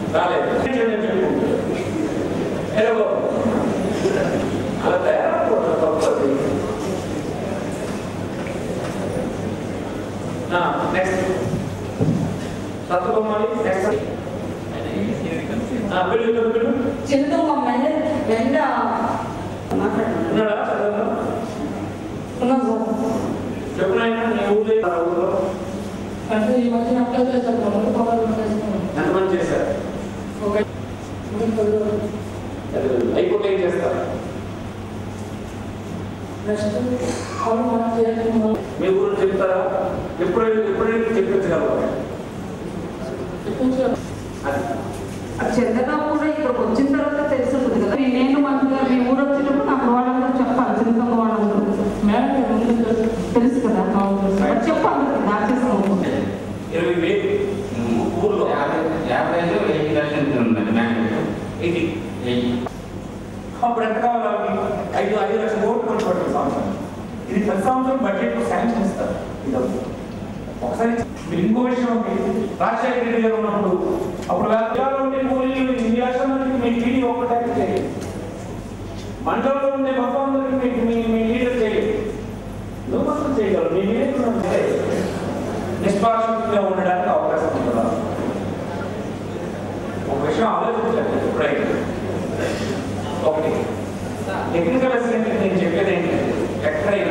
రాలేదు నేను చెప్పుకుంటాను ఏ బాబు అలా తయారవుతుంది తప్పది నెక్స్ట్ సత్తుబొమ్మాలి నెక్స్ట్ వెళ్ళు వెళ్ళు వెళ్ళు చింతమ్మ మెండ వెంట మాట్లాడుతున్నాను ఉన్నాడా చదవదా ఉన్నాం సార్ చెప్పు నాయన నీ ఊళ్ళో ఆ ఊళ్ళో అంటే ఈ మధ్య అప్లై చేశాను మొదలు పొలాలు చేసుకున్నాను ఎంతమంది చేశారు ఒక ఒక పది రోజులు. అయిపోతే ఏం చేస్తారు నెక్స్ట్ అవును మనం చేయాలి మీ గురించి చెప్తారా ఎప్పుడైనా ఎప్పుడైనా చెప్పించగలరు చెప్పించాను అది అది చంద్రబాబు కూడా ఇక్కడికి వచ్చిన తర్వాత తెలుసుంటుంది కదా నేను మంత్రి గారు మీ ఊరు వచ్చినప్పుడు నాకు వాళ్ళందరూ చెప్పాలి చంద్రబాబు వాళ్ళందరూ మేడం గారు ముందు తెలుసు. తెలుసు కదా మరి చెప్పాలి దాచేసుకోకుండా ఇరవై వేలు ఊర్లో యాభై యాభై ఐదు ఎయిటీ పర్సెంట్ ఉందండి మ్యాక్సిమం ఇది ఎయిటీ అప్పుడు ఎంత కావాలి ఐదు ఐదు లక్షల కోట్లు ఖర్చు పడుతుంది సంవత్సరం ఇది ప్రతి సంవత్సరం బడ్జెట్ శాంక్షన్ ఇస్తారు ఈ డబ్బు ఒకసారి మీరు ఇంకో విషయం ఉంది రాజశేఖర రెడ్డి గారు ఉన్నప్పుడు అప్పుడు రాజ్యాల్లో ఉండే కూలీలు ఇన్ని లక్షల మందికి మీ టీడీ ఒక్క ట్యాక్స్ చేయలేదు మండలంలో ఉండే మొత్తం అందరికి మీకు మీ మీ లీడర్ చేయలేదు నువ్వు మాత్రం చేయగలరు మీ లీడర్ ఉంటే నిష్పాక్షికంగా ఉండడానికి అవకాశం ఉంటుందా ఒక విషయం ఆలోచించండి ఎప్పుడైనా ఒకటి టెక్నికల్ అసిస్టెంట్ నేను చెప్పేది ఏంటంటే ఎక్కడైనా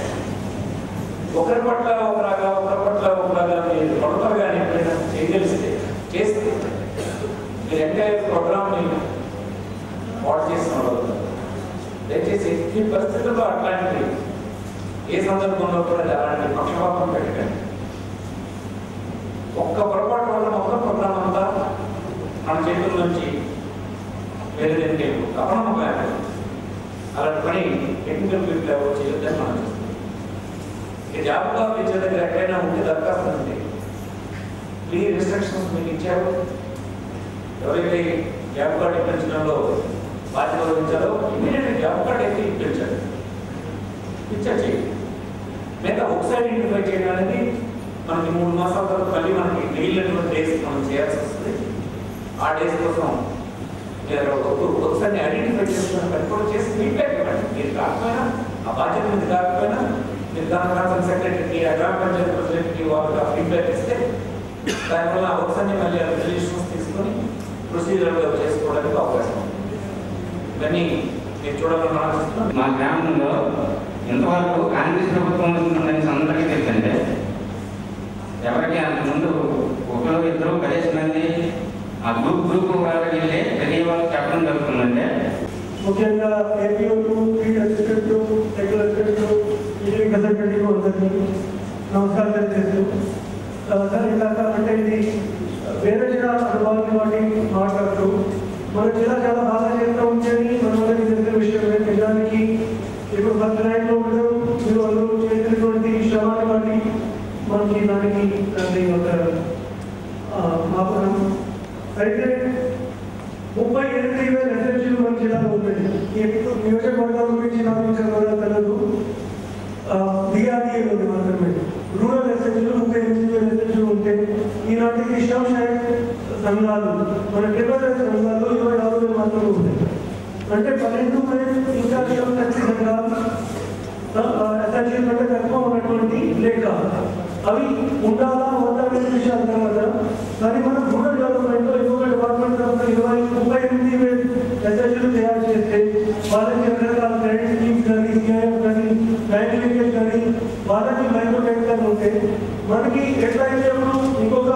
ఒకరి పట్ల ఒకలాగా ఒకరి పట్ల ఒకలాగా మీరు కొడతారు కానీ ఎప్పుడైనా చేయగలిస్తే చేస్తే మీరు ఎంటైర్ ప్రోగ్రామ్ని పాడు చేసిన వాళ్ళు దయచేసి ఈ పరిస్థితుల్లో అట్లాంటి ఏ సందర్భంలో కూడా అలాంటి పక్షపాతం పెట్టకండి ఒక్క పొరపాటు వల్ల మొత్తం ప్రోగ్రామ్ అంతా మన చేతుల నుంచి వేరేదంటే అపనమ్మకం అలాంటి పని టెక్నికల్ పీపుల్ ఎవరు చేయొద్దని మనం చూస్తాం ఇక జాబ్ కార్డు ఇచ్చే దగ్గర ఎక్కడైనా ఉంటే దరఖాస్తు ఉంది క్లియర్ ఇన్స్ట్రక్షన్స్ మీకు ఇచ్చారు ఎవరైతే జాబ్ కార్డు ఇప్పించడంలో బాధ్యత వహించారో ఇమీడియట్ జాబ్ కార్డు అయితే ఇప్పించారు ఇచ్చారు చేయండి మిగతా ఒకసారి ఐడెంటిఫై చేయడం అనేది మనకి మూడు మాసాల తర్వాత మళ్ళీ మనకి మిగిలినటువంటి డేస్ మనం చేయాల్సి వస్తుంది ఆ డేస్ కోసం మీరు ఒక- ఒకసారి ఐడెంటిఫై చేసుకుని కంట్రోల్ చేసి ఫీడ్బ్యాక్ ఇవ్వండి మీరు కాకపోయినా ఆ బాధ్యత మీద కాకపోయినా మీరు దాని కన్సర్న్ సెక్రటరీకి ఆ గ్రామ పంచాయతీ ప్రెసిడెంట్కి వాళ్ళకి ఆ ఫీడ్బ్యాక్ ఇస్తే దానివల్ల ఆ ఒకసారి మళ్ళీ ఆ రిజల్యూషన్స్ తీసుకొని ప్రొసీజర్గా చేసుకోవడానికి అవకాశం ఉంది ఇవన్నీ మీరు చూడాలని ఆలోచిస్తున్నాను మా గ్రామంలో ఇంతవరకు కాంగ్రెస్ ప్రభుత్వం ఉందని అందరికీ తెలుసంటే ఎవరికి అంతకుముందు ఒకరు ఇద్దరు పదిహేను మంది ఆ గ్రూప్ గ్రూప్ వాళ్ళకి వెళ్ళి తెలియ వాళ్ళకి చెప్పడం జరుగుతుందంటే ముఖ్యంగా ఏపీఓలు field assistant technical assistant engineering consultant అందరికీ నమస్కారం తెలియజేస్తూ ఆ, సార్ ఇందాక అంటే ఇది వేరే జిల్లా అనుభవాన్ని వాటి మాట్లాడుతూ మన జిల్లా చాలా బాగా చేస్తూ ఉంటేని మన వాళ్ళకి తెలిసిన విషయమే నిజానికి ఇప్పుడు ఫస్ట్ ర్యాంక్లో ఉండడం మీరు అందరూ చేసినటువంటి శ్రమాన్ని బట్టి మనకి దానికి అది ఒక ఆ, మాపనం అయితే ముప్పై ఎనిమిది వేల ఎస్ఎస్సీలు మన జిల్లాలో ఉన్నాయి ఈ నియోజకవర్గాల గురించి నాకు చదవడం తెలియదు డిఆర్డీఏలో ఉంది మాత్రమే రూరల్ ఎస్ఎస్సీలు ముప్పై ఎనిమిది వేల ఎస్ఎస్సీలు ఉంటే ఈనాటి ఇష్టం సంఘాలు మన ట్రిపుల్ సంఘాలు ఇరవై ఆరు వేలు మాత్రమే ఉంటాయి అంటే పన్నెండు పాయింట్ ఇంకా ఇష్టం శక్తి సంఘాలు ఎస్ఎస్సీ కంటే తక్కువ ఉన్నటువంటి లేక అవి ఉండాలా వద్దా అనే విషయాలు తర్వాత కానీ మనం రూరల్ డెవలప్మెంట్లో ఇంకొక డిపార్ట్మెంట్ తరఫున ఇరవై ముప్పై ఎనిమిది వేలు ఎస్ఎస్సీలు తయారు చేస్తే వాళ్ళకి రకరకాల క్రెడిట్ స్కీమ్స్ కానీ సిఐఎఫ్ కానీ బ్యాంక్ లింకేజ్ కానీ వాళ్ళకి మైక్రో క్రెడిట్ కానీ ఉంటే మనకి ఎట్లయితే ఇప్పుడు ఇంకొక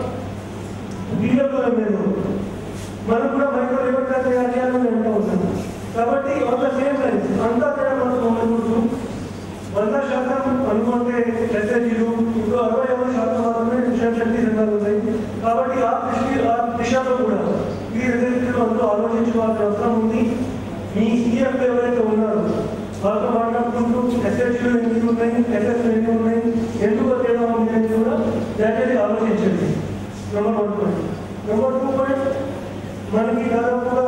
డీలర్లో మేము మనం కూడా మైక్రో లిమిట్ తయారు చేయాలని అంటూ ఉంటాం కాబట్టి ఒక సేమ్ లైన్స్ అంతా కూడా మనకు మొదలు వంద శాతం అనుకుంటే ఎస్ఎస్జీలు ఇప్పుడు అరవై ఐదు శాతం మాత్రమే మిషన్ శక్తి సంఘాలు ఉన్నాయి కాబట్టి ఆ దృష్టి ఆ దిశలో కూడా ఈ రిజల్ట్లు అందరూ ఆలోచించుకోవాల్సిన అవసరం ఉంది మీ సీఎఫ్ ఎవరైతే ఉన్నారో వాళ్ళతో మాట్లాడుకుంటూ ఎస్ఎస్జీలు ఎన్ని ఉన్నాయి ఎస్ఎస్ ఎన్ని ఉన్నాయి ఎందుకు తేడా ఉంది అని కూడా దయచేసి ఆలోచించండి number one point number two point మనకి దాదాపుగా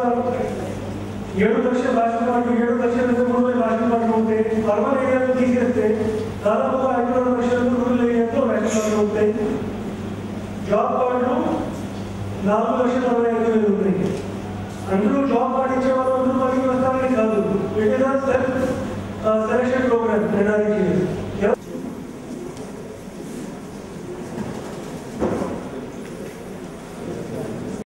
ఏడు లక్షల రాష్ట్ర పాటు ఏడు లక్షల నుంచి మూడు వేల రాష్ట్ర పాటు ఉంటే అర్బన్ ఏరియాలో తీసేస్తే దాదాపుగా ఐదున్నర లక్షల రూరల్ ఏరియాతో రాష్ట్ర పాటు ఉంటాయి జాబ్ కార్డులు నాలుగు లక్షల అరవై ఐదు వేలు ఉన్నాయి అందరూ జాబ్ పాటించే వాళ్ళు అందరూ పనికి వస్తారని కాదు ఇట్ ఈస్ ఆర్ సెల్ఫ్